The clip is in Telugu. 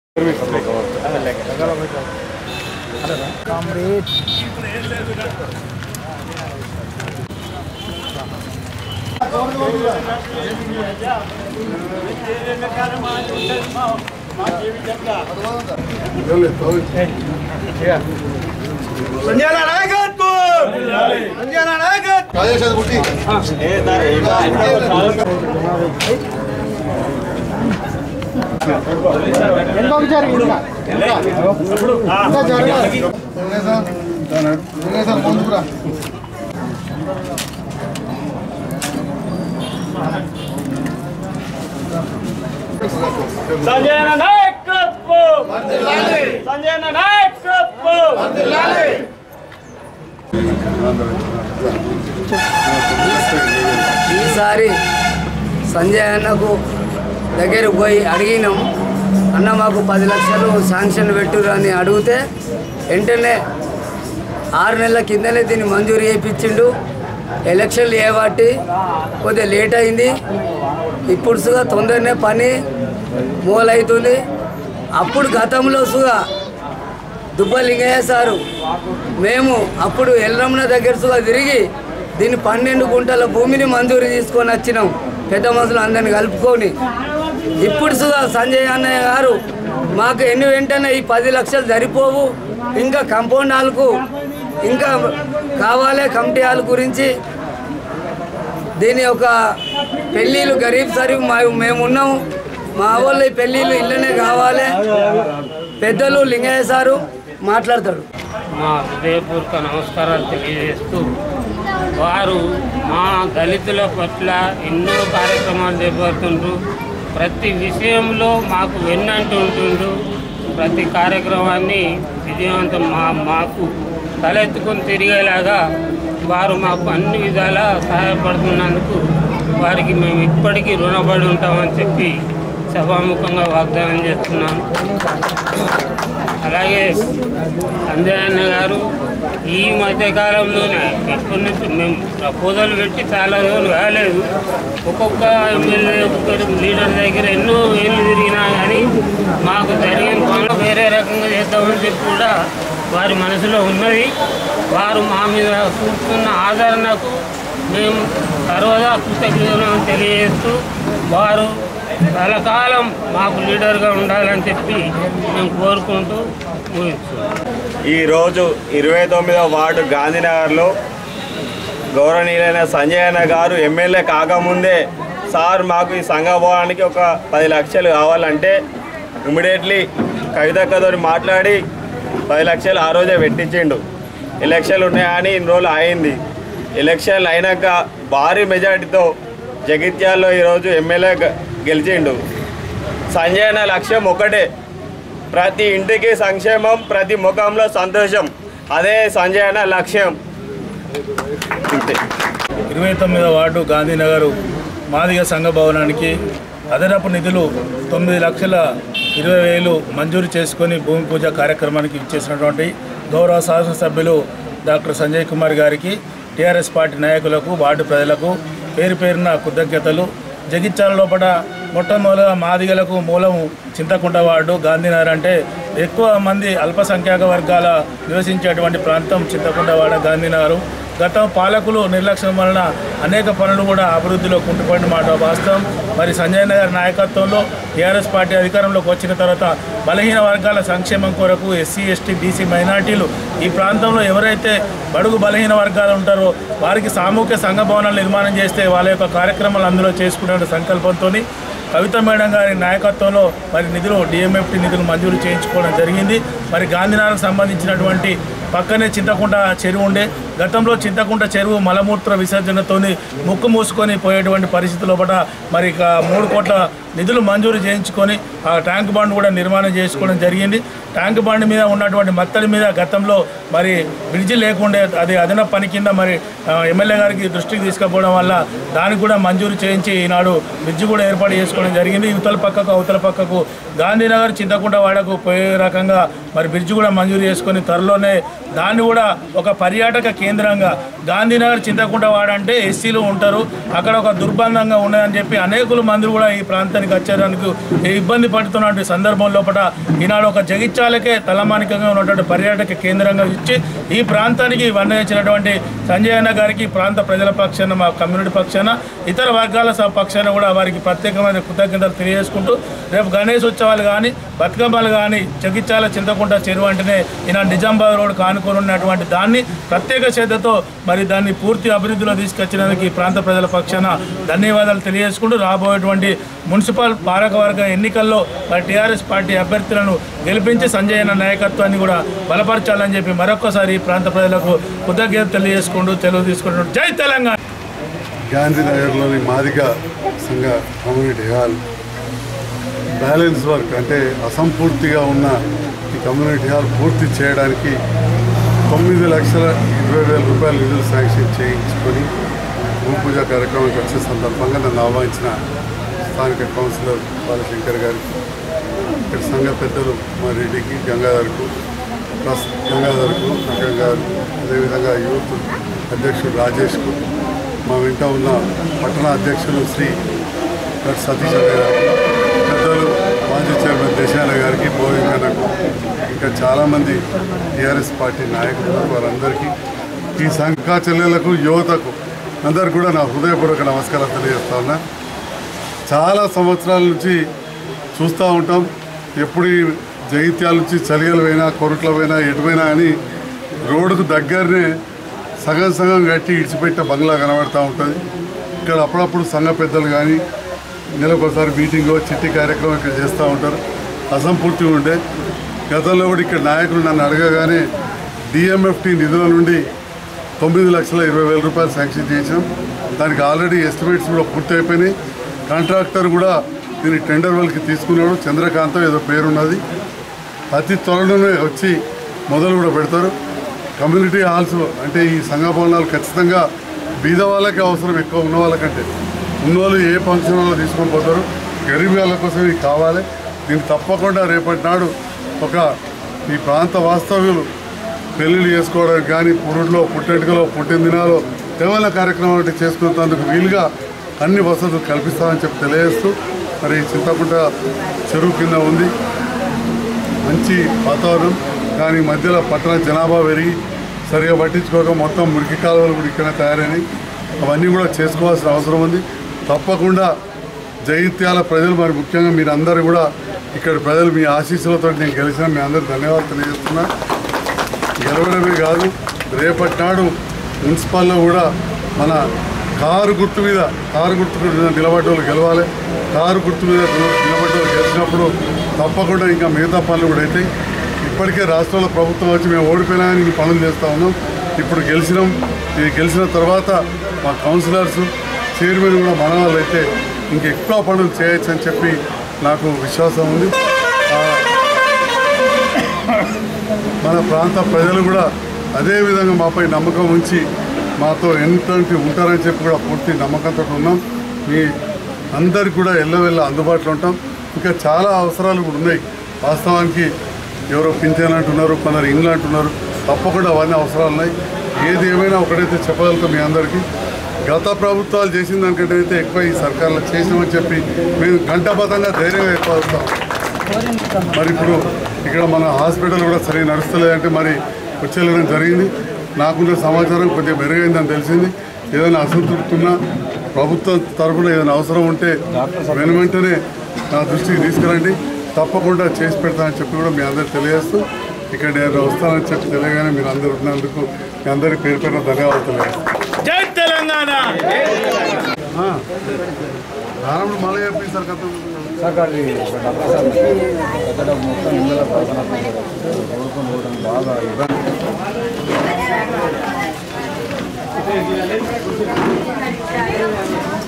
సంజయన నాయకత్వం సంజయన నాయకత్వం సంజయన నాయకత్వం సంజయన నాయకత్వం ఈసారి సంజయ్ అన్నకు దగ్గరకు పోయి అడిగినాం అన్న మాకు పది లక్షలు శాంక్షన్ పెట్టురు అని అడిగితే వెంటనే ఆరు నెలల కిందనే దీన్ని మంజూరు చేయించిండు ఎలక్షన్లు చేయబట్టి కొద్దిగా లేట్ అయింది ఇప్పుడు సుగా తొందరనే పని మూలవుతుంది అప్పుడు గతంలో సుగా దుబ్బలింగయ్య సారు మేము అప్పుడు ఎల్లమ్మన దగ్గర సుగా తిరిగి దీన్ని పన్నెండు గుంటల భూమిని మంజూరు తీసుకొని వచ్చినాం పెద్ద మనుషులు అందరిని కలుపుకొని ఇప్పుడు సుగా సంజయ్ అన్నయ్య గారు మాకు ఎన్ని వెంటనే ఈ పది లక్షలు సరిపోవు ఇంకా కంపౌండ్ హాల్కు ఇంకా కావాలి కమిటీ హాల్ గురించి దీని యొక్క పెళ్ళిళ్ళు గరీబ్ సరీఫ్ మా మేము ఉన్నాము మా వాళ్ళు ఈ పెళ్ళిళ్ళు ఇళ్ళనే కావాలి పెద్దలు లింగయ్య సారు మాట్లాడతాడు మా హృదయపూర్వక నమస్కారాలు తెలియజేస్తూ వారు మా దళితుల పట్ల ఎన్నో కార్యక్రమాలు చేపడుతుండ్రు ప్రతి విషయంలో మాకు వెన్నంటూ ఉంటుండ్రు ప్రతి కార్యక్రమాన్ని విజయవంతం మా మాకు తలెత్తుకొని తిరిగేలాగా వారు మాకు అన్ని విధాలా సహాయపడుతున్నందుకు వారికి మేము ఇప్పటికీ రుణపడి ఉంటామని చెప్పి సభాముఖంగా వాగ్దానం చేస్తున్నాను అలాగే సంజయ్ అన్న గారు ఈ మధ్య కాలంలోనే ఎప్పటి నుంచి మేము ప్రపోజల్ పెట్టి చాలా రోజులు కాలేదు ఒక్కొక్క ఎమ్మెల్యే ఒక్కొక్క లీడర్ దగ్గర ఎన్నో ఏళ్ళు తిరిగినా కానీ మాకు జరిగిన పనులు వేరే రకంగా చేద్దామని చెప్పి కూడా వారి మనసులో ఉన్నది వారు మా మీద చూపుతున్న ఆదరణకు మేము సర్వదా కృతజ్ఞతలను తెలియజేస్తూ వారు కలకాలం మాకు లీడర్గా ఉండాలని చెప్పి మేము కోరుకుంటూ ముగిస్తున్నాం ఈరోజు ఇరవై తొమ్మిదవ వార్డు గాంధీనగర్లో గౌరవనీయులైన సంజయ్ అన్న గారు ఎమ్మెల్యే కాకముందే సార్ మాకు ఈ సంఘ భవనానికి ఒక పది లక్షలు కావాలంటే ఇమీడియట్లీ కవితక్కతో మాట్లాడి పది లక్షలు ఆ రోజే పెట్టించిండు ఎలక్షన్లు ఉన్నాయని ఇన్ని రోజులు అయింది ఎలక్షన్లు అయినాక భారీ మెజార్టీతో జగిత్యాల్లో ఈరోజు ఎమ్మెల్యే గ- గెలిచిండు సంజయ్ అన్న లక్ష్యం ఒకటే ప్రతి ఇంటికి సంక్షేమం ప్రతి ముఖంలో సంతోషం అదే సంజయ్ అన్న లక్ష్యం అంతే ఇరవై తొమ్మిదవ వార్డు గాంధీనగర్ మాదిగ సంఘ భవనానికి అదనపు నిధులు తొమ్మిది లక్షల ఇరవై వేలు మంజూరు చేసుకొని భూమి పూజ కార్యక్రమానికి ఇచ్చేసినటువంటి గౌరవ శాసనసభ్యులు డాక్టర్ సంజయ్ కుమార్ గారికి టీఆర్ఎస్ పార్టీ నాయకులకు వార్డు ప్రజలకు పేరు పేరున కృతజ్ఞతలు జగిత్యాల లోపల మొట్టమొదటిగా మాదిగలకు మూలం చింతకుంట వార్డు గాంధీనగర్ అంటే ఎక్కువ మంది అల్పసంఖ్యాక వర్గాల నివసించేటువంటి ప్రాంతం చింతకుంట వాడ గాంధీనగర్ గత పాలకులు నిర్లక్ష్యం వలన అనేక పనులు కూడా అభివృద్ధిలో కుంటుపడిన మాట వాస్తవం మరి సంజయ్ నగర్ నాయకత్వంలో టీఆర్ఎస్ పార్టీ అధికారంలోకి వచ్చిన తర్వాత బలహీన వర్గాల సంక్షేమం కొరకు ఎస్సీ ఎస్టీ బీసీ మైనార్టీలు ఈ ప్రాంతంలో ఎవరైతే బడుగు బలహీన వర్గాలు ఉంటారో వారికి సామూహిక సంఘ భవనాలు నిర్మాణం చేస్తే వాళ్ళ యొక్క కార్యక్రమాలు అందులో చేసుకునే సంకల్పంతో కవిత మేడం గారి నాయకత్వంలో మరి నిధులు డిఎంఎఫ్టీ నిధులు మంజూరు చేయించుకోవడం జరిగింది మరి గాంధీనగర్కు సంబంధించినటువంటి పక్కనే చింతకుంట చెరువు ఉండే గతంలో చింతకుంట చెరువు మలమూత్ర విసర్జనతోని ముక్కు మూసుకొని పోయేటువంటి పరిస్థితుల్లో పట మరి ఇక మూడు కోట్ల నిధులు మంజూరు చేయించుకొని ఆ ట్యాంక్ బండ్ కూడా నిర్మాణం చేసుకోవడం జరిగింది ట్యాంక్ బండ్ మీద ఉన్నటువంటి మత్తడి మీద గతంలో మరి బ్రిడ్జి లేకుండే అది అదనపు పని కింద మరి ఆ, ఎమ్మెల్యే గారికి దృష్టికి తీసుకుపోవడం వల్ల దానికి కూడా మంజూరు చేయించి ఈనాడు బ్రిడ్జి కూడా ఏర్పాటు చేసుకోవడం జరిగింది ఇవతల పక్కకు అవతల పక్కకు గాంధీనగర్ చింతకుంట వాడకు పోయే రకంగా మరి బ్రిడ్జి కూడా మంజూరు చేసుకొని త్వరలోనే దాన్ని కూడా ఒక పర్యాటక కేంద్రం కేంద్రంగా గాంధీనగర్ చింతకుంట వాడంటే ఎస్సీలు ఉంటారు అక్కడ ఒక దుర్బంధంగా ఉన్నదని చెప్పి అనేకులు మంది కూడా ఈ ప్రాంతానికి వచ్చేదానికి ఇబ్బంది పడుతున్న సందర్భం లోపల ఈనాడు ఒక జగిత్యాలకే తలమానికంగా ఉన్నటువంటి పర్యాటక కేంద్రంగా ఇచ్చి ఈ ప్రాంతానికి వండించినటువంటి సంజయ్ అన్న గారికి ఈ ప్రాంత ప్రజల పక్షాన మా కమ్యూనిటీ పక్షాన ఇతర వర్గాల స- పక్షాన కూడా వారికి ప్రత్యేకమైన కృతజ్ఞతలు తెలియజేసుకుంటూ రేపు గణేష్ ఉత్సవాలు కానీ బతుకమ్మలు కానీ జగిత్యాల చింతకుంట చెరువు అంటేనే ఈనాడు నిజామాబాద్ రోడ్ కానుకొని ఉన్నటువంటి దాన్ని ప్రత్యేక శ్రద్ధతో మరి దాన్ని పూర్తి అభివృద్ధిలో తీసుకొచ్చినందుకు ఈ ప్రాంత ప్రజల పక్షాన ధన్యవాదాలు తెలియజేసుకుంటూ రాబోయేటువంటి మున్సిపల్ పాలకవర్గ ఎన్నికల్లో మరి టీఆర్ఎస్ పార్టీ అభ్యర్థులను గెలిపించి సంజయ్ అన్న నాయకత్వాన్ని కూడా బలపరచాలని చెప్పి మరొకసారి ఈ ప్రాంత ప్రజలకు కృతజ్ఞత తెలియజేసుకుంటూ తెలుగు తీసుకుంటున్నాడు జై తెలంగాణ గాంధీనగర్లోని మాదిగ సంఘ కమ్యూనిటీ హాల్ బ్యాలెన్స్ వర్క్ అంటే అసంపూర్తిగా ఉన్న ఈ కమ్యూనిటీ హాల్ పూర్తి చేయడానికి తొమ్మిది లక్షల ఇరవై వేల రూపాయల నిధులు శాంక్షన్ చేయించుకొని భూమి పూజ కార్యక్రమానికి వచ్చే సందర్భంగా నన్ను ఆహ్వానించిన స్థానిక కౌన్సిలర్ బాలశంకర్ గారికి ఇక్కడ సంఘ పెద్దలు మా రెడ్డికి గంగాధర్కు ప్లస్ గంగాధర్కు నక్కం గారు అదేవిధంగా యూత్ అధ్యక్షుడు రాజేష్కు మా వెంట ఉన్న పట్టణ అధ్యక్షులు శ్రీ డాక్టర్ సతీష్ అన్న గారికి పెద్దలు మాజీ చైర్మన్ దేశాన గారికి బోవింకన్నకు ఇంకా చాలామంది టీఆర్ఎస్ పార్టీ నాయకులు ఉన్నారు. వారందరికీ ఈ సంఘ చెల్లెలకు యువతకు అందరికీ కూడా నా హృదయపూర్వక నమస్కారం తెలియజేస్తా ఉన్నా చాలా సంవత్సరాల నుంచి చూస్తూ ఉంటాం ఎప్పుడు ఈ జగిత్యాల నుంచి చలిగలు పోయినా కొరట్ల పోయినా ఎటు పోయినా అని రోడ్డుకు దగ్గరనే సగం సగం కట్టి ఇడిచిపెట్టే బంగ్లా కనబడుతూ ఉంటుంది ఇక్కడ అప్పుడప్పుడు సంఘ పెద్దలు కానీ నెలకొకసారి మీటింగ్ చిట్టి కార్యక్రమం ఇక్కడ చేస్తూ ఉంటారు అసంపూర్తిగా ఉండే గతంలో కూడా ఇక్కడ నాయకులు నన్ను అడగగానే డిఎంఎఫ్టి నిధుల నుండి తొమ్మిది లక్షల ఇరవై వేల రూపాయలు శాంక్షన్ చేసాం దానికి ఆల్రెడీ ఎస్టిమేట్స్ కూడా పూర్తి అయిపోయినాయి కాంట్రాక్టర్ కూడా దీన్ని టెండర్ వాళ్ళకి తీసుకున్నాడు చంద్రకాంతం ఏదో పేరున్నది అతి త్వరలోనే వచ్చి మొదలు కూడా పెడతారు కమ్యూనిటీ హాల్స్ అంటే ఈ సంఘ భవనాలు ఖచ్చితంగా బీద వాళ్ళకి అవసరం ఎక్కువ ఉన్న వాళ్ళకంటే ఉన్నోళ్ళు ఏ ఫంక్షన్ హాల్లో తీసుకొని పోతారు గరీబ్ వాళ్ళ కోసం ఇది కావాలి దీన్ని తప్పకుండా రేపటి నాడు ఒక ఈ ప్రాంత వాస్తవ్యులు పెళ్ళిళ్ళు చేసుకోవడానికి కానీ పురుడులో పుట్టెంటుకలో పుట్టిన దినాలో ఏమైనా కార్యక్రమం అంటే చేసుకునేందుకు వీలుగా అన్ని వసతులు కల్పిస్తామని చెప్పి తెలియజేస్తూ మరి చింతకుంట చెరువు కింద ఉంది మంచి వాతావరణం కానీ మధ్యలో పట్టణ జనాభా పెరిగి సరిగా పట్టించుకోక మొత్తం మురికి కాలువలు కూడా ఇక్కడ తయారైనాయి అవన్నీ కూడా చేసుకోవాల్సిన అవసరం ఉంది తప్పకుండా జగిత్యాల ప్రజలు మరి ముఖ్యంగా మీరు అందరూ కూడా ఇక్కడ ప్రజలు మీ ఆశీస్సులతో నేను గెలిచిన మీ అందరూ ధన్యవాదాలు తెలియజేస్తున్నా గెలవడమే కాదు రేపటి నాడు మున్సిపాల్లో కూడా మన కారు గుర్తు మీద కారు గుర్తు మీద నిలబడ్డ వాళ్ళు గెలవాలి కారు గుర్తు మీద నిలబడ్డ వాళ్ళు గెలిచినప్పుడు తప్పకుండా ఇంకా మిగతా పనులు కూడా అవుతాయి ఇప్పటికే రాష్ట్రంలో ప్రభుత్వం వచ్చి మేము ఓడిపోయినా అని ఈ పనులు చేస్తూ ఉన్నాం ఇప్పుడు గెలిచినాం ఇది గెలిచిన తర్వాత మా కౌన్సిలర్స్ చైర్మన్ కూడా మన వాళ్ళు అయితే ఇంకెక్కువ పనులు చేయొచ్చు అని చెప్పి నాకు విశ్వాసం ఉంది ఆ, మన ప్రాంత ప్రజలు కూడా అదే విధంగా మాపై నమ్మకం ఉంచి మాతో ఎంతటి ఉంటారని చెప్పి కూడా పూర్తి నమ్మకంతో ఉన్నాం మీ అందరికి కూడా ఎల్లవెల్ల అందుబాటులో ఉంటాం ఇంకా చాలా అవసరాలు కూడా ఉన్నాయి వాస్తవానికి ఎవరో పింఛన్ అంటున్నారు కొందరు ఇండ్లు అంటున్నారు తప్పకుండా అవన్నీ అవసరాలు ఉన్నాయి ఏది ఏమైనా ఒకటైతే చెప్పగలుగుతాం మీ అందరికీ గత ప్రభుత్వాలు చేసిన దానికంటే అయితే ఎక్కువ ఈ సర్కార్లో చేసినామని చెప్పి మేము గంటబద్ధంగా ధైర్యంగా ఎక్కువ వస్తాం మరి ఇప్పుడు ఇక్కడ మన హాస్పిటల్ కూడా సరిగా నడుస్తలేదంటే మరి వచ్చేయడం జరిగింది నాకున్న సమాచారం కొద్దిగా మెరుగైందని తెలిసింది ఏదైనా అసంతృప్తి ఉన్నా ప్రభుత్వం తరఫున ఏదైనా అవసరం ఉంటే వెను వెంటనే నా దృష్టికి తీసుకురండి తప్పకుండా చేసి పెడతానని చెప్పి కూడా మీ అందరికి తెలియజేస్తూ ఇక్కడ నేను వస్తానని చెప్పి తెలియగానే మీరు అందరు ఉన్నందుకు మీ అందరికీ పేరు పేరున ధన్యవాదాలు తెలియజేస్తాను జై తెలంగాణ రానప్పుడు మళ్ళీ చెప్పి సార్ కథ బాగా